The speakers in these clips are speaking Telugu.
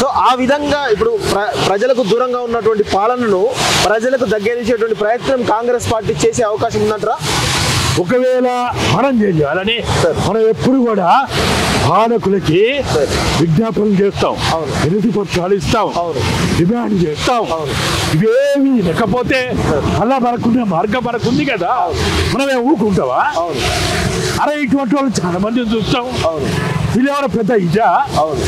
సో ఆ విధంగా ఇప్పుడు ప్ర- ప్రజలకు దూరంగా ఉన్నటువంటి పాలనను ప్రజలకు దగ్గరించేటువంటి ప్రయత్నం కాంగ్రెస్ పార్టీ చేసే అవకాశం ఉందంటారా ఒకవేళ మనం చేయాలని మనం ఎప్పుడు కూడా పాలకులకి విజ్ఞాపనం చేస్తాం అవును. వినతి పత్రాలు ఇస్తాం అవును. డిమాండ్ చేస్తాం అవును. ఇవేమి లేకపోతే అలా మనకున్న మార్గం మనకుంది కదా మనం ఏం ఊరుకుంటావా అవును అరే ఇటువంటి వాళ్ళు చాలా మందిని చూస్తాం అవును వీళ్ళెవరో పెద్ద ఇదా అవును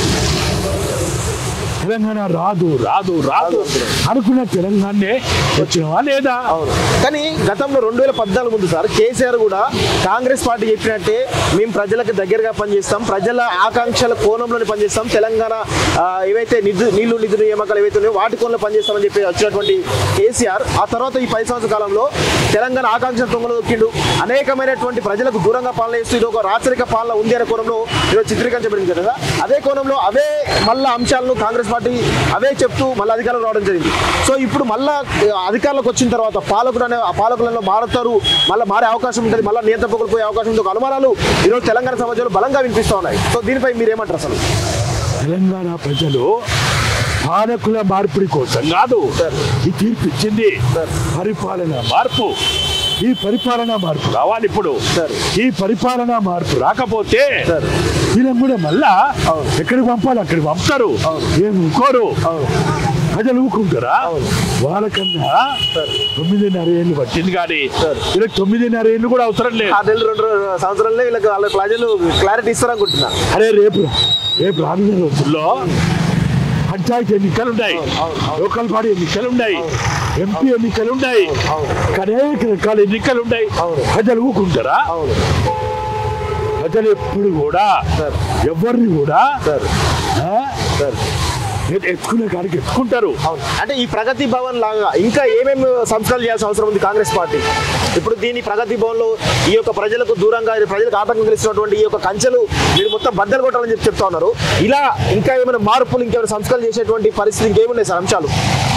తెలంగాణ రాదు రాదు రాదు అనుకున్న తెలంగాణనే వచ్చినవా లేదా అవును కానీ గతంలో రెండు వేల పద్నాలుగు ముందు సార్ కేసీఆర్ కూడా కాంగ్రెస్ పార్టీ చెప్పినట్టే మేము ప్రజలకు దగ్గరగా పనిచేస్తాం ప్రజల ఆకాంక్షల కోణంలోనే పనిచేస్తాం తెలంగాణ ఆ, ఏవైతే నిధు నీళ్లు నిధులు నియామకాలు ఏవైతే ఉన్నాయో వాటి కోణంలో పనిచేస్తామని చెప్పి వచ్చినటువంటి కేసీఆర్ ఆ తర్వాత ఈ పది సంవత్సరాల కాలంలో తెలంగాణ ఆకాంక్షల తొంగలు దొక్కిండు అనేకమైనటువంటి ప్రజలకు దూరంగా పాలన చేస్తూ ఇది ఒక రాచరిక పాలన ఉంది అనే కోణంలో ఈరోజు చిత్రీకరించబడింది కదా అదే కోణంలో అవే మళ్ళా అంశాలను కాంగ్రెస్ పార్టీ అవే చెప్తూ మళ్ళీ అధికారంలో రావడం జరిగింది సో ఇప్పుడు మళ్ళా ఆ, అధికారంలోకి వచ్చిన తర్వాత పాలకుడు అనే ఆ పాలకులలో మారుతారు మళ్ళీ మారే అవకాశం ఉంటుంది మళ్ళీ నియంత్రణ పోయే అవకాశం ఉంది ఒక అనుమానాలు ఈరోజు తెలంగాణ సమాజంలో బలంగా వినిపిస్తూ ఉన్నాయి సో దీనిపై మీరు ఏమంటారు అసలు తెలంగాణ ప్రజలు పాలకుల మార్పిడి కోసం కాదు సార్. ఈ తీర్పు ఇచ్చింది సార్. పరిపాలన మార్పు ఈ పరిపాలన మార్పు రావాలి ఇప్పుడు సార్. ఈ పరిపాలన మార్పు రాకపోతే సార్. వీళ్ళని కూడా మళ్ళా అవును. ఎక్కడికి పంపాలి అక్కడికి పంపుతారు అవును. ఏం ఊరుకోరు అవును ప్రజలు ఊరుకుంటారా అవును. వాళ్ళకన్నా సార్. తొమ్మిదిన్నర ఏళ్ళు పట్టింది కానీ సార్. వీళ్ళకి తొమ్మిదిన్నర ఏళ్ళు కూడా అవసరం లేదు ఆ నెలలు రెండు సంవత్సరాలనే వీళ్ళకి వాళ్ళ ప్రజలు క్లారిటీ ఇస్తారనుకుంటున్నా అరే రేపు రేపు రానున్న రోజుల్లో పంచాయతీ ఎన్నికలు ఉన్నాయి అవును, అవును, అవును. లోకల్ బాడీ ఎన్నికలు ఉన్నాయి ఎంపీ ఎన్నికలు ఉన్నాయి అవును. అనేక రకాల ఎన్నికలు ఉన్నాయి అవును. ప్రజలు ఊరుకుంటారా అవును ప్రజలు ఎప్పుడు కూడా సార్. ఎవరిని కూడా సార్ ఆ, సార్ ఎ- ఎత్తుకునే కాడికి ఎత్తుకుంటారు అవును అంటే ఈ ప్రగతి భవన్ లాగా ఇంకా ఏమేమి సంస్కరణ చేయాల్సిన అవసరం ఉంది కాంగ్రెస్ పార్టీ ఇప్పుడు దీని ప్రగతి భవన్ లో ఈ యొక్క ప్రజలకు దూరంగా ఈ ప్రజలకు ఆటంకం కలిసినటువంటి ఈ యొక్క కంచెలు మీరు మొత్తం బద్దలు కొట్టాలని చెప్పి చెప్తా ఉన్నారు ఇలా ఇంకా ఏమైనా మార్పులు ఇంకేమైనా సంస్కరణ చేసేటువంటి పరిస్థితి ఇంకేమున్నాయి సార్ అంశాలు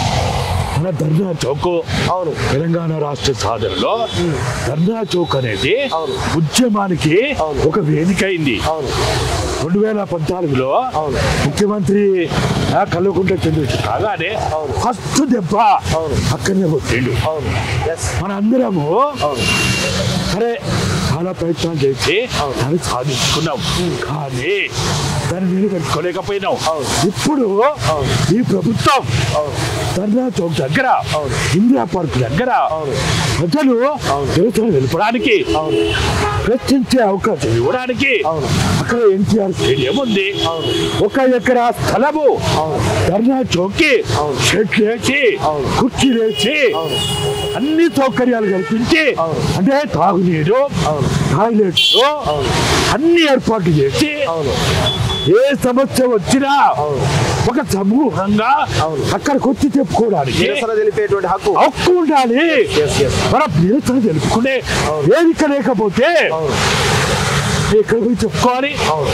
మన ధర్నా చౌక్ అవును తెలంగాణ రాష్ట్ర సాధనలో ధర్నా చౌక్ అనేది అవును. ఉద్యమానికి అవును. ఒక వేదిక అయింది అవును రెండు వేల పద్నాలుగులో అవును. ముఖ్యమంత్రి ఆ, కల్వకుంట్ల చంద్రశేఖర్ కాగానే అవును. ఫస్ట్ దెబ్బ అవును. అక్కడనే కొట్టిండు అవును ఎస్ మన అందరము అవును సరే చాలా ప్రయత్నాలు చేసి అవును. దాన్ని సాధించుకున్నాం కానీ దాన్ని నిలబెట్టుకోలేకపోయినాం అవును. ఇప్పుడు అవును. ఈ ప్రభుత్వం అవును ధర్నా చౌక్ దగ్గర అవును. ఇందిరా పార్క్ దగ్గర అవును. ప్రజలు అవును. నిరసన తెలుపడానికి అవును ప్రశ్నించే అవకాశం ఇవ్వడానికి అవును. అక్కడ ఎన్టీఆర్ స్టేడియం ఉంది అవును. ఒక ఎకరా స్థలము అవును. ధర్నా చౌకి అవును. షెడ్లు వేసి అవును. కుర్చీలు వేసి అవును. అన్ని సౌకర్యాలు కల్పించి అవును. అంటే తాగునీరు అవును. టాయిలెట్స్ అవును. అన్ని ఏర్పాట్లు చేసి అవును ఏ సమస్య వచ్చినా అవును. ఒక సమూహంగా అవును. అక్కడికి వచ్చి చెప్పుకోవడానికి నిరసన తెలిపేటువంటి హక్కు హక్కు ఉండాలి yes, yes. మన నిరసన తెలుపుకునే అవును. వేదిక లేకపోతే అవును ఎక్కడ పోయి చెప్పుకోవాలి అవును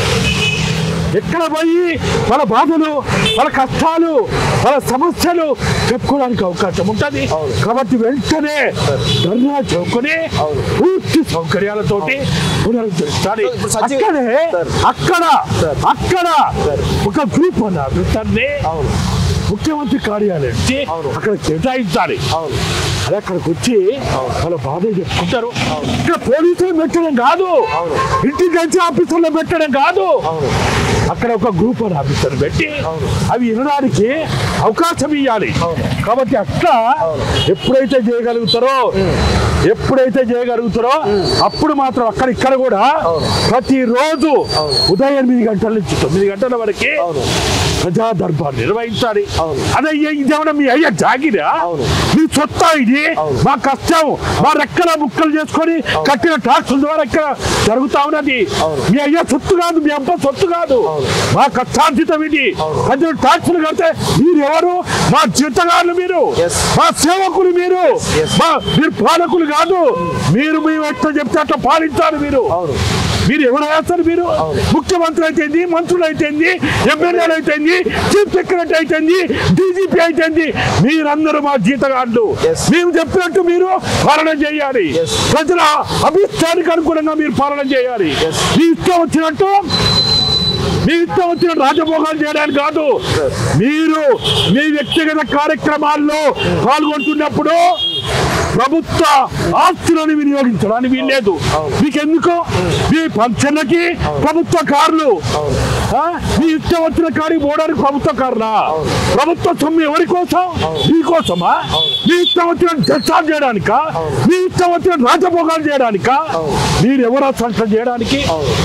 ఎక్కడ పోయి వాళ్ళ బాధలు వాళ్ళ కష్టాలు వాళ్ళ సమస్యలు చెప్పుకోవడానికి అవకాశం ఉంటుంది అవును. కాబట్టి వెంటనే ధర్నా చౌకుని అవును. పూర్తి సౌకర్యాలతోటి పునరుద్ధరించాలి ఇప్పుడు సచివ్- అక్కడే సార్. అక్కడ సార్. అక్కడ సార్. ఒక గ్రూప్ అన్నారు దాన్ని అవును ముఖ్యమంత్రి కార్యాలయం నుంచి అవును. అక్కడ కేటాయించాలి అవును అది అక్కడికి వచ్చి అవును. వాళ్ళ బాధ చెప్పుకుంటారు అవును. ఇక్కడ పోలీసులు పెట్టడం కాదు అవును. ఇంటెలిజెన్స్ ఆఫీసర్లు పెట్టడం కాదు అవును అక్కడ ఒక గ్రూప్ అని ఆఫీసర్ పెట్టి అవును. అవి వినడానికి అవకాశం ఇవ్వాలి అవును. కాబట్టి అట్లా అవును. ఎప్పుడైతే చేయగలుగుతారో ఎప్పుడైతే చేయగలుగుతారో అప్పుడు మాత్రం అక్కడ ఇక్కడ కూడా అవును. ప్రతిరోజు అవును. ఉదయం ఎనిమిది గంటల నుంచి తొమ్మిది గంటల వరకు అవును. ప్రజా దర్బార్ నిర్వహించాలి అవును. అదే ఇదేమన్నా మీ అయ్యా జాగిరా అవును. మీ సొత్తా ఇది అవును. మా కష్టం మా రెక్కల ముక్కలు చేసుకొని కట్టిన ట్యాక్సుల ద్వారా ఇక్కడ జరుగుతా ఉన్నది అవును. మీ అయ్యా సొత్తు కాదు మీ అబ్బ సొత్తు కాదు అవును. మా కష్టార్జితం ఇది అవును. ప్రజలు ట్యాక్సులు కడితే మీరు ఎవరు మా జీతగాళ్ళు మీరు Yes. మా సేవకులు మీరు Yes. మా మీరు పాలకులు కాదు మీరు మేము ఎట్లా చెప్తే అట్లా పాలించాలి మీరు అవును మీరు ఎవరు వేస్తారు మీరు అవును. ముఖ్యమంత్రి అయితేంది మంత్రులు అయితేంది ఎమ్మెల్యేలు అయితేంది చీఫ్ సెక్రటరీ అయితేంది డీజీపీ అయితేంది మీరందరూ మా జీతగాళ్ళు Yes. మేము చెప్పినట్టు మీరు పాలన చేయాలి Yes. ప్రజల అభిష్టానికి అనుగుణంగా మీరు పాలన చేయాలి Yes. మీ ఇష్టం వచ్చినట్టు మీ ఇష్టం వచ్చిన రాజభోగాలు చేయడానికి కాదు మీరు మీ వ్యక్తిగత కార్యక్రమాల్లో పాల్గొంటున్నప్పుడు ప్రభుత్వ ఆస్తులను వినియోగించడానికి వీల్లేదు మీకు ఎందుకు మీ పంచర్లకి ప్రభుత్వ కార్లు ఆ? మీ ఇష్టం వచ్చిన కాడికి పోవడానికి ప్రభుత్వ కార్లా ప్రభుత్వ సొమ్ము ఎవరి కోసం మీ కోసమా మీ ఇష్టం వచ్చిన జస్టాలు చేయడానికా మీ ఇష్టం వచ్చిన రాజభోగాలు చేయడానికా మీరు ఎవరో సంస్థ చేయడానికి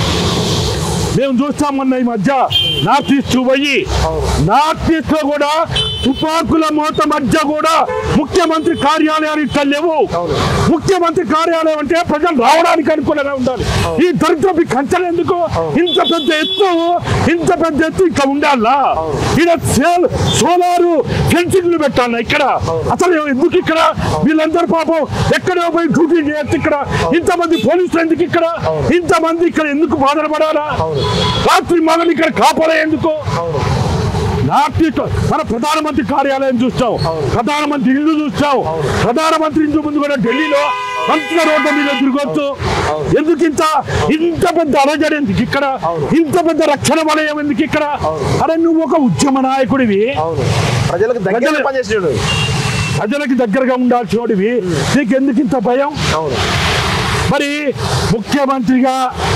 మేము చూస్తామన్న ఈ మధ్య నార్త్ ఈస్ట్ పోయి నార్త్ ఈస్ట్ లో కూడా తుపాకుల మూత మధ్య కూడా ముఖ్యమంత్రి కార్యాలయాలు ఇక్కడ లేవు ముఖ్యమంత్రి కార్యాలయం అంటే ప్రజలు రావడానికి అనుకూలంగా ఉండాలి ఈ దరిద్రపు కంచెలు ఎందుకు ఇంత పెద్ద ఎత్తు ఇంత పెద్ద ఎత్తు ఇక్కడ ఉండాలా ఇక్కడ సేల్ సోలారు ఫెన్సింగ్లు పెట్టాలి ఇక్కడ అసలు ఎందుకు ఇక్కడ వీళ్ళందరూ పాపం ఎక్కడో పోయి డ్యూటీ చేయొచ్చు ఇక్కడ ఇంతమంది పోలీసులు ఎందుకు ఇక్కడ ఇంతమంది ఇక్కడ ఎందుకు బాధలు పడాలా రాత్రి మగలు ఇక్కడ కాపాడే ఎందుకు నార్త్ ఈస్ట్ మన ప్రధానమంత్రి కార్యాలయం చూస్తాం ప్రధానమంత్రి ఇల్లు చూస్తాం ప్రధానమంత్రి ఇంటి ముందు కూడా ఢిల్లీలో మంచిగా రోడ్ల మీద తిరగొచ్చు ఎందుకు ఇంత ఇంత పెద్ద అలజడి ఎందుకు ఇక్కడ ఇంత పెద్ద రక్షణ వలయం ఎందుకు ఇక్కడ అరే నువ్వు ఒక ఉద్యమ నాయకుడివి అవును ప్రజలకు దగ్గర ప్రజలు- పనిచేసాడు ప్రజలకి దగ్గరగా ఉండాల్సినోడివి నీకు ఎందుకు ఇంత భయం అవును మరి ముఖ్యమంత్రిగా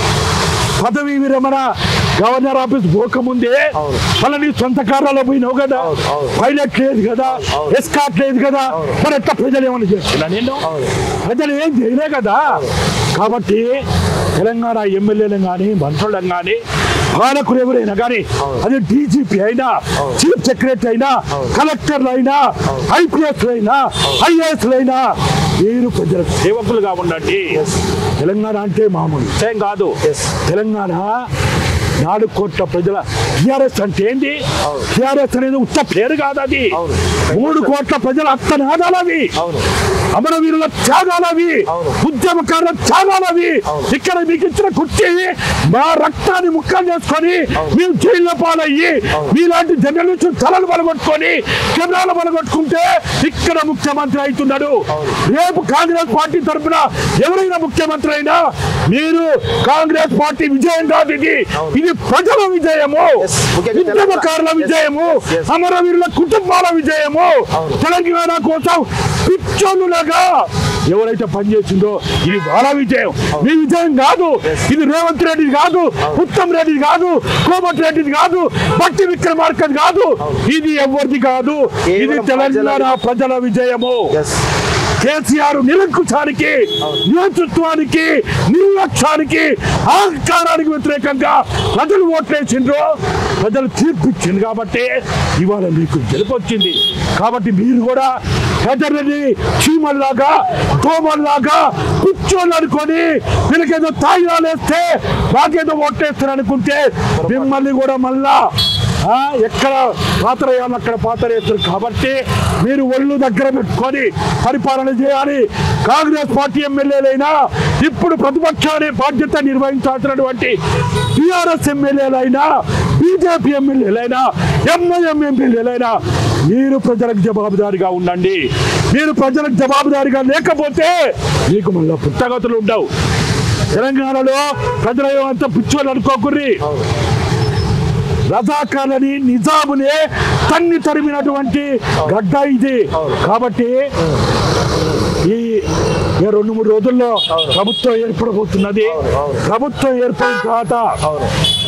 పదవి విరమణ గవర్నర్ ఆఫీస్ పోకముందే అవును. మళ్ళీ నీ సొంత కార్లలో పోయినావు కదా అవును, అవును. పైలట్ లేదు కదా అవును. ఎస్కాట్ లేదు కదా మరి ఎట్లా ప్రజలు ఏమైనా చేస్తున్నా నేను అవును. ప్రజలు ఏం చేయలే కదా కాబట్టి తెలంగాణ ఎమ్మెల్యేలు కానీ మంత్రులను కానీ పాలకులు ఎవరైనా కానీ అది డీజీపీ అయినా చీఫ్ సెక్రటరీ అయినా కలెక్టర్లు అయినా ఐపీఎస్ అయినా ఐఏఎస్ అయినా మీరు ప్రజల సేవకులుగా ఉండండి తెలంగాణ అంటే మామూలు విషయం కాదు Yes. తెలంగాణ నాలుగు కోట్ల ప్రజల టిఆర్ఎస్ అంటే ఏంది టిఆర్ఎస్ అనేది ఉత్త పేరు కాదు అది అవును. మూడు కోట్ల ప్రజల అత్తనాదాలు అవి అవును అమరవీరుల త్యాగాలు అవి అవును. ఉద్యమకారుల త్యాగాలు అవి అవును. ఇక్కడ మీకు ఇచ్చిన కుర్చీ మా రక్తాన్ని ముక్కలు చేసుకొని మేము జైల్లో పాలయ్యి మీలాంటి జర్నలిస్టు తలలు పలగొట్టుకొని కెమెరాలు పలగొట్టుకుంటే ఇక్కడ ముఖ్యమంత్రి అవుతున్నాడు రేపు కాంగ్రెస్ పార్టీ తరఫున ఎవరైనా ముఖ్యమంత్రి అయినా మీరు కాంగ్రెస్ పార్టీ విజయం కాదు ఇది ఇది ప్రజల విజయము Yes. ముఖ్యంగా ఉద్యమకారుల విజయము Yes. అమరవీరుల కుటుంబాల విజయము అవును. తెలంగాణ కోసం పిచ్చోళ్ళులాగా ఎవరైతే పనిచేసిందో ఇది వాళ్ళ విజయం మీ విజయం కాదు ఇది రేవంత్ రెడ్డి కాదు ఉత్తమ్ రెడ్డి కాదు కోమటి రెడ్డి కాదు భక్తి విక్రమార్కది కాదు ఇది ఎవరిది కాదు ఇది కేవలం తెలంగాణ ప్రజల- ప్రజల విజయము ఎస్ కేసీఆర్ నిరంకుశానికి నేతృత్వానికి నిర్లక్ష్యానికి అహంకారానికి వ్యతిరేకంగా ప్రజలు ఓట్లేసిండ్రు ప్రజలు తీర్పు ఇచ్చింది కాబట్టి ఇవాళ మీకు గెలుపొచ్చింది కాబట్టి మీరు కూడా ప్రజలని చీమల్లాగా దోమల్లాగా కూర్చోని అనుకొని వీళ్ళకేదో తాయిలాలేస్తే మాకేదో ఓట్లేస్తారు అనుకుంటే మిమ్మల్ని కూడా మళ్ళా ఆ, ఎక్కడ పాతరేయాలి అక్కడ పాతరేస్తారు కాబట్టి మీరు ఒళ్ళు దగ్గర పెట్టుకొని పరిపాలన చేయాలి కాంగ్రెస్ పార్టీ ఎమ్మెల్యేలైనా ఇప్పుడు ప్రతిపక్షాన్ని బాధ్యత నిర్వహించాల్సినటువంటి టిఆర్ఎస్ ఎమ్మెల్యేలైనా బీజేపీ ఎమ్మెల్యేలైనా ఎంఐఎం ఎమ్మెల్యేలైనా మీరు ప్రజలకు జవాబుదారిగా ఉండండి మీరు ప్రజలకు జవాబుదారిగా లేకపోతే మీకు మళ్ళీ పుట్టగతులు ఉండవు తెలంగాణలో ప్రజల ఏమంతా పుచ్చోళ్ళు అనుకోకుర్రి రజాకాలని నిజామునే తన్ని తరిమినటువంటి గడ్డ ఇది కాబట్టి ఈ ఈ రెండు మూడు రోజుల్లో ప్రభుత్వం ఏర్పడబోతున్నది అవును, అవును. ప్రభుత్వం ఏర్పడిన తర్వాత అవును